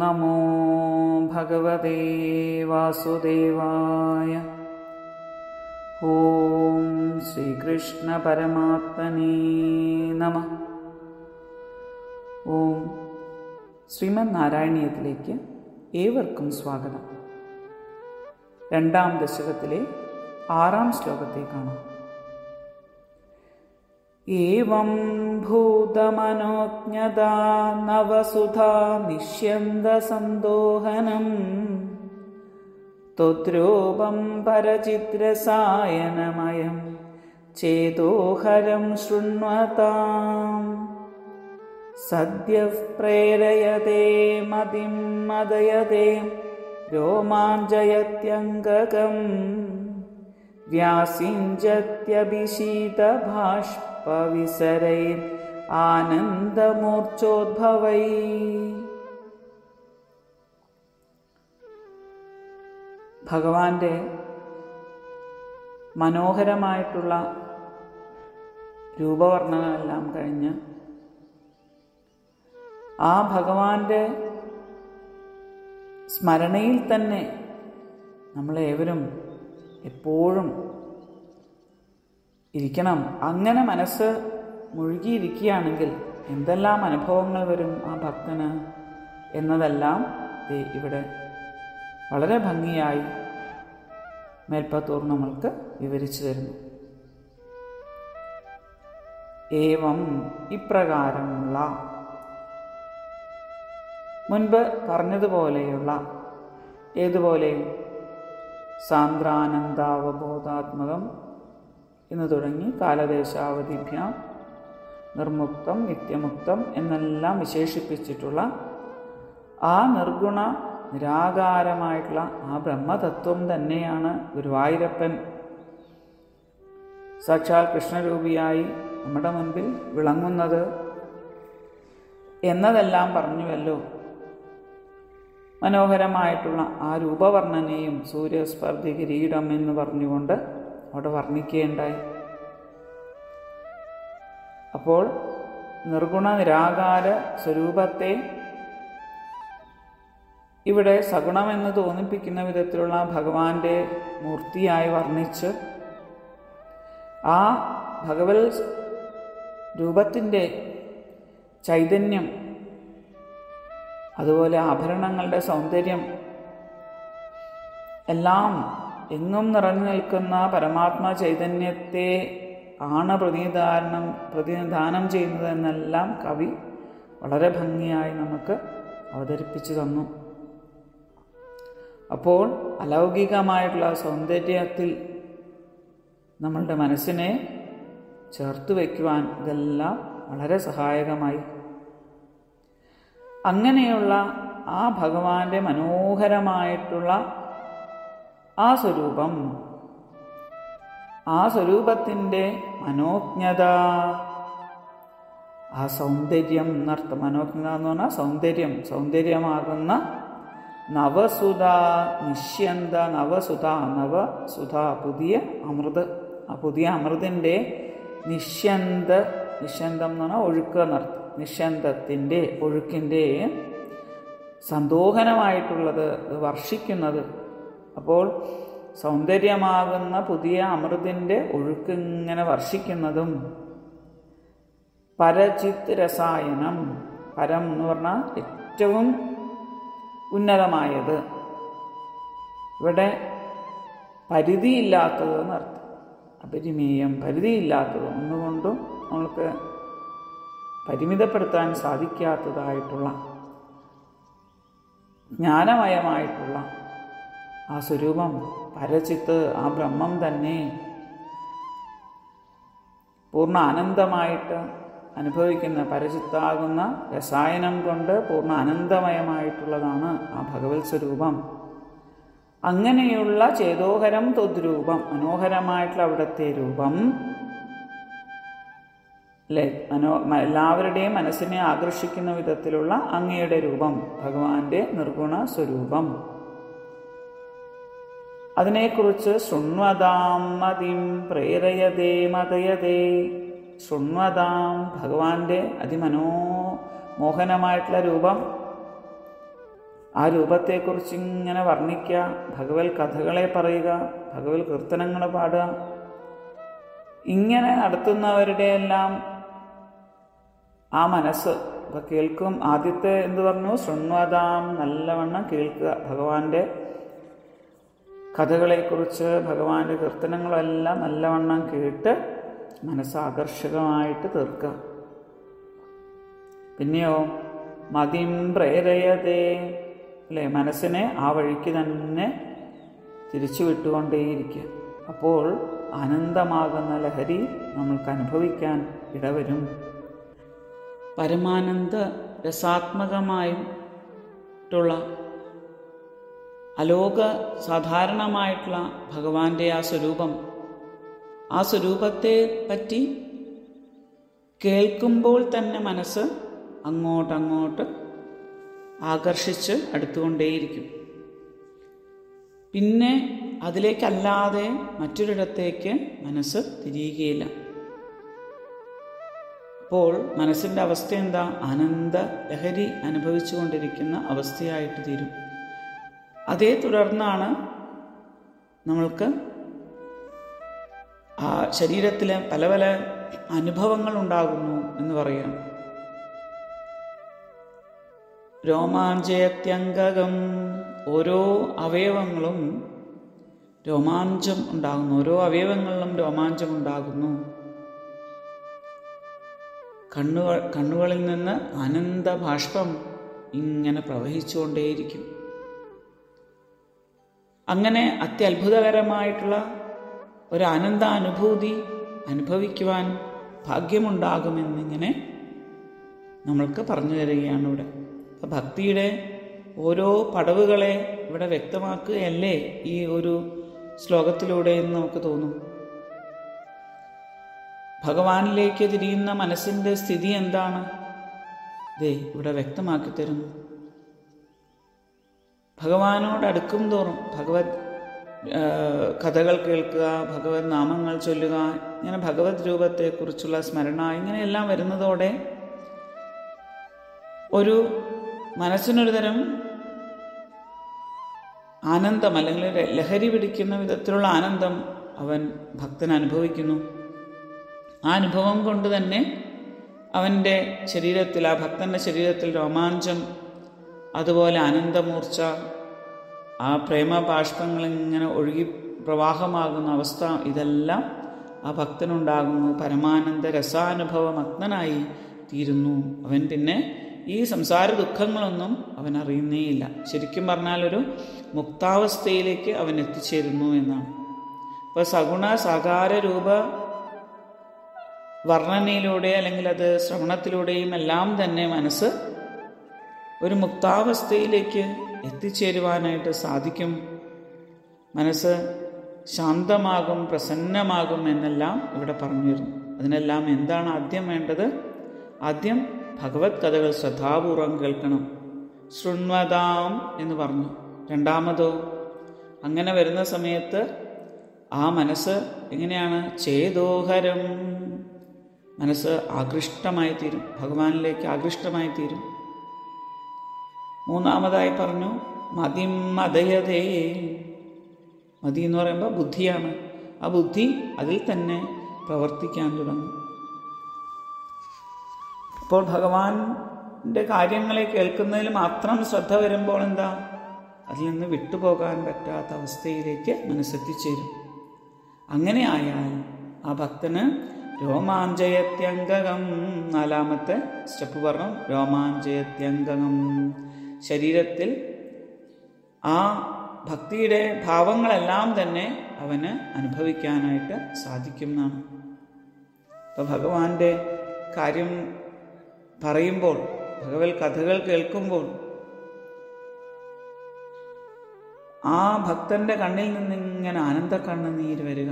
നമോ ഭഗവതേ വാസുദേവായ ഓം ശ്രീകൃഷ്ണ പരമാത്മനേ നമ ഓം ശ്രീമദ് നാരായണീയത്തിലേക്ക് ഏവർക്കും സ്വാഗതം രണ്ടാം ദശകത്തിലെ ആറാം ശ്ലോകത്തെ കാണാം ഏവം ഭൂതമനോജ്ഞതാ നവസുധാ നിഷ്യന്തസന്തോഹനം ത്വദ്രൂപം പരചിത്രസായനമയം ചേതോഹരം ശൃണ്വതാം സദ്യഃ പ്രേരയത്തെ മതിം മദയത്തെ രോമാഞ്ചയത്യംഗകം വ്യാസിഞ്ചത്യഭിഷീതഭാഷ്പവിസരൈർ ആനന്ദമൂർച്ചോദ്ഭവൈ ഭഗവാന്റെ മനോഹരമായിട്ടുള്ള രൂപവർണ്ണനമെല്ലാം കഴിഞ്ഞ് ആ ഭഗവാന്റെ സ്മരണയിൽ തന്നെ നമ്മളേവരും എപ്പോഴും ഇരിക്കണം അങ്ങനെ മനസ്സ് മുഴുകിയിരിക്കുകയാണെങ്കിൽ എന്തെല്ലാം അനുഭവങ്ങൾ വരും ആ ഭക്തന് എന്നതെല്ലാം ഇവിടെ വളരെ ഭംഗിയായി മേൽപ്പത്തൂർ നമ്മൾക്ക് വിവരിച്ചു തരുന്നു ഏവം ഇപ്രകാരമുള്ള മുൻപ് പറഞ്ഞതുപോലെയുള്ള ഏതുപോലെ സാന്ദ്രാനന്ദാവബോധാത്മകം എന്ന് തുടങ്ങി കാലദേശാവധിഭ്യാം നിർമുക്തം നിത്യമുക്തം എന്നെല്ലാം വിശേഷിപ്പിച്ചിട്ടുള്ള ആ നിർഗുണ നിരാകാരമായിട്ടുള്ള ആ ബ്രഹ്മതത്വം തന്നെയാണ് ഗുരുവായൂരപ്പൻ സാക്ഷാൽ കൃഷ്ണരൂപിയായി നമ്മുടെ മുൻപിൽ വിളങ്ങുന്നത് എന്നതെല്ലാം പറഞ്ഞുവല്ലോ മനോഹരമായിട്ടുള്ള ആ രൂപവർണ്ണനയും സൂര്യസ്പർദ്ധി കിരീടം എന്ന് പറഞ്ഞുകൊണ്ട് അവിടെ വർണ്ണിക്കുകയുണ്ടായി അപ്പോൾ നിർഗുണ നിരാകാര സ്വരൂപത്തെ ഇവിടെ സഗുണമെന്ന് തോന്നിപ്പിക്കുന്ന വിധത്തിലുള്ള ഭഗവാന്റെ മൂർത്തിയായി വർണ്ണിച്ച് ആ ഭഗവത് രൂപത്തിൻ്റെ ചൈതന്യം അതുപോലെ ആഭരണങ്ങളുടെ സൗന്ദര്യം എല്ലാം എങ്ങും നിറഞ്ഞു നിൽക്കുന്ന പരമാത്മാ ചൈതന്യത്തെ ആണ് പ്രതിനിധാരണം പ്രതിനിധാനം ചെയ്യുന്നത് എന്നെല്ലാം കവി വളരെ ഭംഗിയായി നമുക്ക് അവതരിപ്പിച്ചു തന്നു അപ്പോൾ അലൗകികമായിട്ടുള്ള സൗന്ദര്യത്തിൽ നമ്മളുടെ മനസ്സിനെ ചേർത്ത് വയ്ക്കുവാൻ ഇതെല്ലാം വളരെ സഹായകമായി അങ്ങനെയുള്ള ആ ഭഗവാന്റെ മനോഹരമായിട്ടുള്ള ആ സ്വരൂപം ആ സ്വരൂപത്തിൻ്റെ മനോജ്ഞത ആ സൗന്ദര്യം എന്നർത്ഥം മനോജ്ഞത എന്ന് പറഞ്ഞാൽ സൗന്ദര്യം സൗന്ദര്യമാകുന്ന നവസുധ നിഷ്യന്ത നവസുധ നവസുധ പുതിയ അമൃത് ആ പുതിയ അമൃതിൻ്റെ നിഷ്യന്ത നിഷ്യന്തം എന്ന് പറഞ്ഞാൽ ഒഴുക്ക് എന്നർത്ഥം നിശന്തത്തിൻ്റെ ഒഴുക്കിൻ്റെ സന്തോഹനമായിട്ടുള്ളത് വർഷിക്കുന്നത് അപ്പോൾ സൗന്ദര്യമാകുന്ന പുതിയ അമൃതിൻ്റെ ഒഴുക്കിങ്ങനെ വർഷിക്കുന്നതും പരചിത് രസായനം പരം എന്ന് പറഞ്ഞാൽ ഏറ്റവും ഉന്നതമായത് ഇവിടെ പരിധിയില്ലാത്തത് എന്നർത്ഥം അപരിമേയം പരിധിയില്ലാത്തത് ഒന്നുകൊണ്ടും നമ്മൾക്ക് പരിമിതപ്പെടുത്താൻ സാധിക്കാത്തതായിട്ടുള്ള ജ്ഞാനമയമായിട്ടുള്ള ആ സ്വരൂപം പരചിത്ത് ആ ബ്രഹ്മം തന്നെ പൂർണ്ണ ആനന്ദമായിട്ട് അനുഭവിക്കുന്ന പരചിത്താകുന്ന രസായനം കൊണ്ട് പൂർണ്ണ ആനന്ദമയമായിട്ടുള്ളതാണ് ആ ഭഗവത് സ്വരൂപം അങ്ങനെയുള്ള ചേതോഹരം തൊദ്രൂപം മനോഹരമായിട്ടുള്ള അവിടുത്തെ രൂപം അല്ലെ മനോ എല്ലാവരുടെയും മനസ്സിനെ ആകർഷിക്കുന്ന വിധത്തിലുള്ള അങ്ങയുടെ രൂപം ഭഗവാന്റെ നിർഗുണ സ്വരൂപം അതിനെക്കുറിച്ച് ശൃണ്വതാം മതിം പ്രേരയതേ മതയതേ ശൃണ്വതാം ഭഗവാന്റെ അതിമനോ മോഹനമായിട്ടുള്ള രൂപം ആ രൂപത്തെക്കുറിച്ച് ഇങ്ങനെ വർണ്ണിക്കുക ഭഗവത് കഥകളെ പറയുക ഭഗവത് കീർത്തനങ്ങൾ പാടുക ഇങ്ങനെ നടത്തുന്നവരുടെ എല്ലാം ആ മനസ്സ് ഇപ്പം കേൾക്കും ആദ്യത്തെ എന്ത് പറഞ്ഞു ശൃണ്വതാം നല്ലവണ്ണം കേൾക്കുക ഭഗവാന്റെ കഥകളെക്കുറിച്ച് ഭഗവാന്റെ കീർത്തനങ്ങളെല്ലാം നല്ലവണ്ണം കേട്ട് മനസ്സ് ആകർഷകമായിട്ട് തീർക്കുക പിന്നെയോ മതിം പ്രേരയതേ അല്ലേ മനസ്സിനെ ആ വഴിക്ക് തന്നെ തിരിച്ചു വിട്ടുകൊണ്ടേയിരിക്കുക അപ്പോൾ ആനന്ദമാകുന്ന ലഹരി നമ്മൾക്ക് അനുഭവിക്കാൻ ഇടവരും പരമാനന്ദ രസാത്മകമായിട്ടുള്ള അലോക സാധാരണമായിട്ടുള്ള ഭഗവാന്റെ ആ സ്വരൂപം ആ സ്വരൂപത്തെ പറ്റി കേൾക്കുമ്പോൾ തന്നെ മനസ്സ് അങ്ങോട്ടങ്ങോട്ട് ആകർഷിച്ച് അടുത്തുകൊണ്ടേയിരിക്കും പിന്നെ അതിലേക്കല്ലാതെ മറ്റൊരിടത്തേക്ക് മനസ്സ് തിരിയുകയില്ല അപ്പോൾ മനസ്സിൻ്റെ അവസ്ഥ എന്താ ആനന്ദ ലഹരി അനുഭവിച്ചുകൊണ്ടിരിക്കുന്ന അവസ്ഥയായിട്ട് തീരും അതേ തുടർന്നാണ് നമ്മൾക്ക് ആ ശരീരത്തിൽ പല പല അനുഭവങ്ങൾ ഉണ്ടാകുന്നു എന്ന് പറയാം രോമാഞ്ചയത്യംഗകം ഓരോ അവയവങ്ങളും രോമാഞ്ചം ഉണ്ടാകുന്നു ഓരോ അവയവങ്ങളിലും രോമാഞ്ചം ഉണ്ടാകുന്നു കണ്ണുകൾ കണ്ണുകളിൽ നിന്ന് ആനന്ദ ബാഷ്പം ഇങ്ങനെ പ്രവഹിച്ചുകൊണ്ടേയിരിക്കും അങ്ങനെ അത്യത്ഭുതകരമായിട്ടുള്ള ഒരു ആനന്ദാനുഭൂതി അനുഭവിക്കുവാൻ ഭാഗ്യമുണ്ടാകുമെന്നിങ്ങനെ നമ്മൾക്ക് പറഞ്ഞു തരികയാണ് ഇവിടെ അപ്പം ഭക്തിയുടെ ഓരോ പടവുകളെ ഇവിടെ വ്യക്തമാക്കുകയല്ലേ ഈ ഒരു ശ്ലോകത്തിലൂടെ എന്ന് നമുക്ക് തോന്നും ഭഗവാനിലേക്ക് തിരിയുന്ന മനസ്സിൻ്റെ സ്ഥിതി എന്താണ് ദേ ഇവിടെ വ്യക്തമാക്കി തരുന്നു ഭഗവാനോട് അടുക്കും തോറും ഭഗവത് ആ, കഥകൾ കേൾക്കുക ഭഗവത് നാമങ്ങൾ ചൊല്ലുക ഇങ്ങനെ ഭഗവത് രൂപത്തെക്കുറിച്ചുള്ള സ്മരണ ഇങ്ങനെയെല്ലാം വരുന്നതോടെ ഒരു മനസ്സിനൊരു തരം ആനന്ദം അല്ലെങ്കിൽ ഒരു ലഹരി പിടിക്കുന്ന വിധത്തിലുള്ള ആനന്ദം അവൻ ഭക്തൻ അനുഭവിക്കുന്നു ആ അനുഭവം കൊണ്ട് തന്നെ അവൻ്റെ ശരീരത്തിൽ ആ ഭക്തൻ്റെ ശരീരത്തിൽ രോമാഞ്ചം അതുപോലെ ആനന്ദമൂർച്ച ആ പ്രേമ ബാഷ്പങ്ങൾ ഇങ്ങനെ ഒഴുകി പ്രവാഹമാകുന്ന അവസ്ഥ ഇതെല്ലാം ആ ഭക്തനുണ്ടാകുന്നു പരമാനന്ദ രസാനുഭവമഗ്നനായി തീരുന്നു അവൻ പിന്നെ ഈ സംസാര ദുഃഖങ്ങളൊന്നും അവൻ അറിയുന്നേയില്ല ശരിക്കും പറഞ്ഞാൽ ഒരു മുക്താവസ്ഥയിലേക്ക് അവൻ എത്തിച്ചേരുന്നു എന്നാണ് ഇപ്പോൾ സഗുണ സാകാര രൂപ വർണ്ണനയിലൂടെ അല്ലെങ്കിൽ അത് ശ്രവണത്തിലൂടെയും എല്ലാം തന്നെ മനസ്സ് ഒരു മുക്താവസ്ഥയിലേക്ക് എത്തിച്ചേരുവാനായിട്ട് സാധിക്കും മനസ്സ് ശാന്തമാകും പ്രസന്നമാകും എന്നെല്ലാം ഇവിടെ പറഞ്ഞു വരുന്നു അതിനെല്ലാം എന്താണ് ആദ്യം വേണ്ടത് ആദ്യം ഭഗവത് കഥകൾ ശ്രദ്ധാപൂർവം കേൾക്കണം ശൃണ്വതാം എന്ന് പറഞ്ഞു രണ്ടാമതോ അങ്ങനെ വരുന്ന സമയത്ത് ആ മനസ്സ് എങ്ങനെയാണ് ചേതോഹരം മനസ്സ് ആകൃഷ്ടമായി തീരും ഭഗവാനിലേക്ക് ആകൃഷ്ടമായി തീരും മൂന്നാമതായി പറഞ്ഞു മതിം മതയതേ മതി എന്ന് പറയുമ്പോൾ ബുദ്ധിയാണ് ആ ബുദ്ധി അതിൽ തന്നെ പ്രവർത്തിക്കാൻ തുടങ്ങും അപ്പോൾ ഭഗവാന്റെ കാര്യങ്ങളെ കേൾക്കുന്നതിൽ മാത്രം ശ്രദ്ധ വരുമ്പോൾ എന്താ അതിൽ നിന്ന് വിട്ടുപോകാൻ പറ്റാത്ത അവസ്ഥയിലേക്ക് മനസ്സെത്തിച്ചേരും അങ്ങനെ ആയാൽ ആ ഭക്തന് രോമാഞ്ചയത്യംഗകം നാലാമത്തെ സ്റ്റെപ്പ് പറഞ്ഞു രോമാഞ്ചയത്യംഗകം ശരീരത്തിൽ ആ ഭക്തിയുടെ ഭാവങ്ങളെല്ലാം തന്നെ അവന് അനുഭവിക്കാനായിട്ട് സാധിക്കും എന്നാണ് അപ്പോൾ ഭഗവാന്റെ കാര്യം പറയുമ്പോൾ ഭഗവത് കഥകൾ കേൾക്കുമ്പോൾ ആ ഭക്തന്റെ കണ്ണിൽ നിന്നിങ്ങനെ ആനന്ദ കണ്ണുനീര് വരിക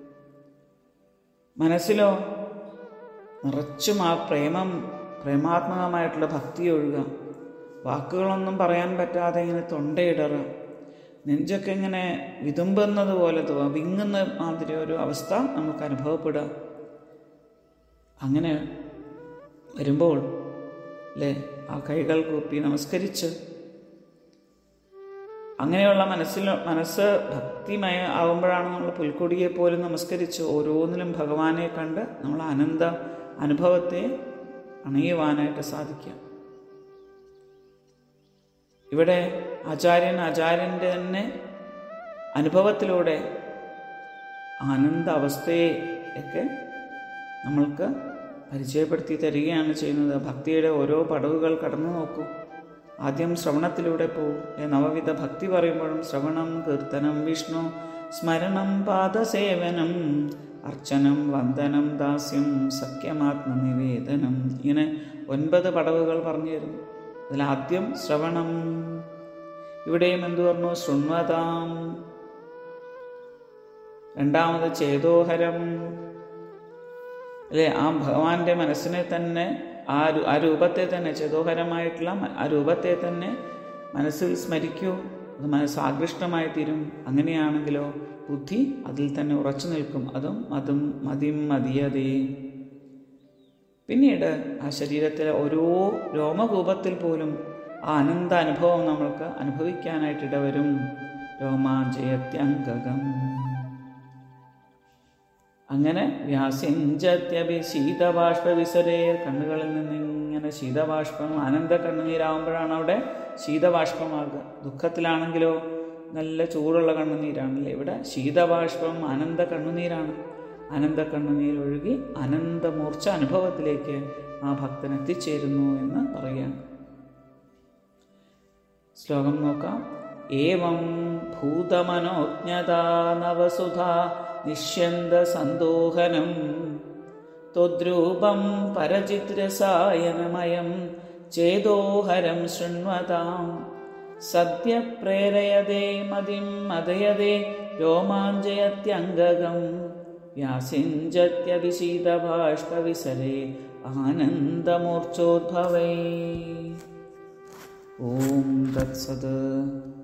മനസ്സിലോ നിറച്ചും ആ പ്രേമം പ്രേമാത്മകമായിട്ടുള്ള ഭക്തി ഒഴുകുക വാക്കുകളൊന്നും പറയാൻ പറ്റാതെ ഇങ്ങനെ തൊണ്ടയിടറുക നെഞ്ചൊക്കെ ഇങ്ങനെ വിതുമ്പുന്നത് പോലെ തോന്നുക വിങ്ങുന്ന മാതിരി ഒരു അവസ്ഥ നമുക്ക് അനുഭവപ്പെടുക അങ്ങനെ വരുമ്പോൾ അല്ലേ ആ കൈകൾ കൂപ്പി നമസ്കരിച്ച് അങ്ങനെയുള്ള മനസ്സിൽ മനസ്സ് ഭക്തിമയ ആകുമ്പോഴാണ് നമ്മൾ പുൽക്കൊടിയെ പോലും നമസ്കരിച്ച് ഓരോന്നിലും ഭഗവാനെ കണ്ട് നമ്മൾ അനന്ത അനുഭവത്തെ അണയുവാനായിട്ട് സാധിക്കുക ഇവിടെ ആചാര്യൻ ആചാര്യൻ്റെ തന്നെ അനുഭവത്തിലൂടെ ആനന്ദ അവസ്ഥയെ ഒക്കെ നമ്മൾക്ക് പരിചയപ്പെടുത്തി തരികയാണ് ചെയ്യുന്നത് ഭക്തിയുടെ ഓരോ പടവുകൾ കടന്നു നോക്കൂ ആദ്യം ശ്രവണത്തിലൂടെ പോവും ഏ നവവിധ ഭക്തി പറയുമ്പോഴും ശ്രവണം കീർത്തനം വിഷ്ണു സ്മരണം പാദസേവനം അർച്ചനം വന്ദനം ദാസ്യം സഖ്യമാത്മനിവേദനം ഇങ്ങനെ ഒൻപത് പടവുകൾ പറഞ്ഞു തരുന്നു അതിലാദ്യം ശ്രവണം ഇവിടെയും എന്തു പറഞ്ഞു ശൃണ്വതാം രണ്ടാമത് ചേതോഹരം അല്ലേ ആ ഭഗവാന്റെ മനസ്സിനെ തന്നെ ആ രു- ആ രൂപത്തെ തന്നെ ചേതോഹരമായിട്ടുള്ള മ- ആ രൂപത്തെ തന്നെ മനസ്സിൽ സ്മരിക്കൂ അത് മനസ്സ് ആകൃഷ്ടമായി തീരും അങ്ങനെയാണെങ്കിലോ ബുദ്ധി അതിൽ തന്നെ ഉറച്ചു നിൽക്കും അതും മതും മതിം മതിയതേ പിന്നീട് ആ ശരീരത്തിലെ ഓരോ രോമകൂപത്തിൽ പോലും ആ അനന്ത അനുഭവം നമ്മൾക്ക് അനുഭവിക്കാനായിട്ട് ഇടവരും രോമാഞ്ചയത്യംഗകം അങ്ങനെ വ്യാസിഞ്ചത്യപി ശീതബാഷ്പവിസരേ കണ്ണുകളിൽ നിന്ന് ഇങ്ങനെ ശീതബാഷ്പം ആനന്ദ കണ്ണുനീരാകുമ്പോഴാണ് അവിടെ ശീതബാഷ്പമാകുക ദുഃഖത്തിലാണെങ്കിലോ നല്ല ചൂടുള്ള കണ്ണുനീരാണല്ലേ ഇവിടെ ശീതബാഷ്പം ആനന്ദ കണ്ണുനീരാണ് ആനന്ദ കണ്ണുനീർ ഒഴുകി അനന്തമൂർച്ച അനുഭവത്തിലേക്ക് ആ ഭക്തൻ എത്തിച്ചേരുന്നു എന്ന് പറയാം ശ്ലോകം നോക്കാം ഏവം ഭൂതമനോജ്ഞതാ നവസുധ നിഷ്യന്ത സന്തോഹനം ത്വദ്രൂപം പരചിത്രസായനമയം ചേതോഹരം ശൃണ്വതാം സദ്യ പ്രേരയതേ മതിം മതയതേ രോമാഞ്ചയത്യംഗകം വ്യാസിഞ്ചത്യതിശീതബാഷ്പവിസരേ ആനന്ദമൂർച്ചോദ്ഭവൈ ഓം തത്സത്